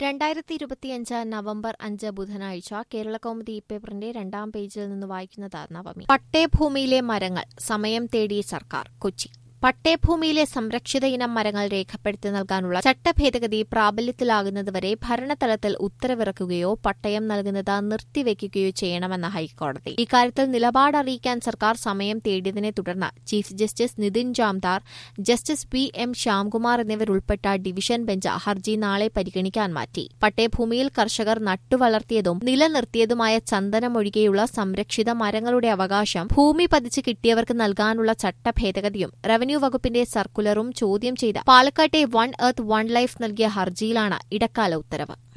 രണ്ടായിരത്തി ഇരുപത്തിയഞ്ച് നവംബർ അഞ്ച് ബുധനാഴ്ച കേരളകൗമുദി പേപ്പറിന്റെ രണ്ടാം പേജിൽ നിന്ന് വായിക്കുന്നത് നവമി പട്ടയഭൂമിയിലെ മരങ്ങൾ സമയം തേടി സർക്കാർ കൊച്ചി പട്ടയഭൂമിയിലെ സംരക്ഷിത ഇനം മരങ്ങൾ രേഖപ്പെടുത്തി നൽകാനുള്ള ചട്ടഭേദഗതി പ്രാബല്യത്തിലാകുന്നതുവരെ ഭരണതലത്തിൽ ഉത്തരവിറക്കുകയോ പട്ടയം നൽകുന്നത് നിർത്തിവെക്കുകയോ ചെയ്യണമെന്ന ഹൈക്കോടതി ഇക്കാര്യത്തിൽ നിലപാട് അറിയിക്കാൻ സർക്കാർ സമയം തേടിയതിനെ തുടർന്ന് chief justice Nitin Jamdar justice P M Shyamkumar എന്നിവരുൾപ്പെട്ട ഡിവിഷൻ ബെഞ്ച് ഹർജി നാളെ പരിഗണിക്കാൻ മാറ്റി പട്ടയഭൂമിയിൽ കർഷകർ നട്ടുവളർത്തിയതും നിലനിർത്തിയതുമായ ചന്ദനമൊഴികെയുള്ള സംരക്ഷിത മരങ്ങളുടെ അവകാശം ഭൂമി പതിച്ച് കിട്ടിയവർക്ക് നൽകാനുള്ള ചട്ടഭേദഗതിയും റവന്യൂ വകുപ്പിന്റെ സർക്കുലറും ചോദ്യം ചെയ്ത് പാലക്കാട്ടെ വൺ എർത്ത് വൺ ലൈഫ് നൽകിയ ഹർജിയിലാണ് ഇടക്കാല ഉത്തരവ്